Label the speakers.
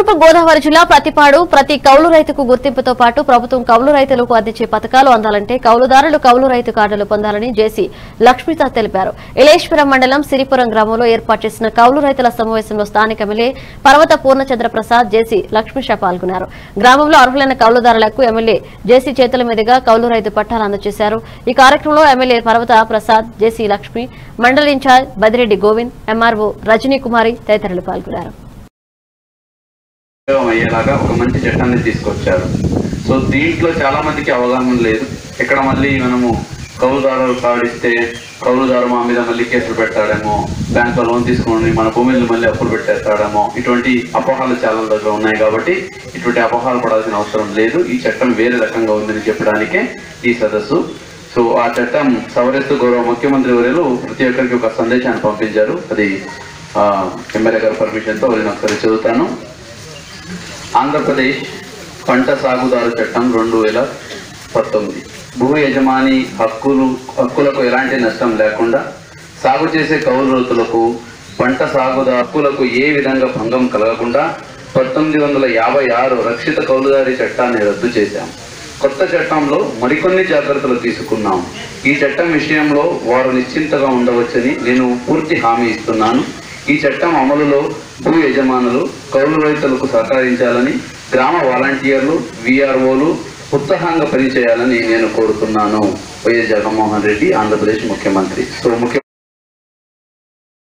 Speaker 1: తూర్పు గోదావరి జిల్లా ప్రతిపాడు ప్రతి కౌలు రైతుకు గుర్తింపుతో పాటు ప్రభుత్వం కౌలు రైతులకు అందించే పథకాలు అందాలంటే కౌలుదారులు కౌలు రైతు కార్డులు పొందాలని జేసీ లక్ష్మిత తెలిపారు ఇలేశ్వరం మండలం సిరిపురం గ్రామంలో ఏర్పాటు చేసిన కౌలు రైతుల సమావేశంలో స్థానిక ఎమ్మెల్యే పర్వత పూర్ణచంద్ర ప్రసాద్ జేసీ లక్ష్మిష పాల్గొన్నారు గ్రామంలో అర్హులైన కౌలుదారులకు ఎమ్మెల్యే జేసీ చేతుల మీదుగా కౌలు రైతు పట్టాలు అందజేశారు ఈ కార్యక్రమంలో ఎమ్మెల్యే పర్వత ప్రసాద్ జేసీ లక్ష్మి మండల ఇన్ఛార్జ్ బదిరెడ్డి గోవింద్ ఎంఆర్ఓ రజనీ కుమారి తదితరులు పాల్గొన్నారు
Speaker 2: ఉపయోగం అయ్యేలాగా ఒక మంచి చట్టాన్ని తీసుకొచ్చారు సో దీంట్లో చాలా మందికి అవగాహన లేదు ఇక్కడ మళ్ళీ మనము కౌలుదారులు కార్డు ఇస్తే కౌలుదారు మా మీద మళ్ళీ కేసులు పెట్టాడేమో బ్యాంకులో లోన్ తీసుకొని మన భూమిని మళ్ళీ అప్పులు పెట్టేస్తాడేమో ఇటువంటి అపోహాలు చాలా దగ్గర ఉన్నాయి కాబట్టి ఇటువంటి అపోహాలు పడాల్సిన అవసరం లేదు ఈ చట్టం వేరే రకంగా ఉందని చెప్పడానికే ఈ సదస్సు సో ఆ చట్టం సవరిస్తూ గౌరవ ముఖ్యమంత్రి వర్యులు ప్రతి ఒక్కరికి ఒక సందేశాన్ని పంపించారు అది ఆ, ఎమ్మెల్యే గారి పర్మిషన్తో నేను ఒకసారి చదువుతాను ఆంధ్రప్రదేశ్ పంట సాగుదారు చట్టం రెండు వేల పంతొమ్మిది భూ యజమాని హక్కులు హక్కులకు ఎలాంటి నష్టం లేకుండా సాగు చేసే కౌలు రైతులకు పంట సాగుదారు హక్కులకు ఏ విధంగా భంగం కలగకుండా పంతొమ్మిది వందల యాభై ఆరు రక్షిత కౌలుదారి చట్టాన్ని రద్దు చేశాం కొత్త చట్టంలో మరికొన్ని జాగ్రత్తలు తీసుకున్నాం ఈ చట్టం విషయంలో వారు నిశ్చింతగా ఉండవచ్చని నేను పూర్తి హామీ ఇస్తున్నాను ఈ చట్టం అమలులో భూ యజమానులు కౌలు రైతులకు సహకరించాలని గ్రామ వాలంటీర్లు విఆర్ఓలు ఉత్సాహంగా పనిచేయాలని నేను కోరుతున్నాను వైఎస్ జగన్మోహన్ రెడ్డి ఆంధ్రప్రదేశ్ ముఖ్యమంత్రి సో ముఖ్య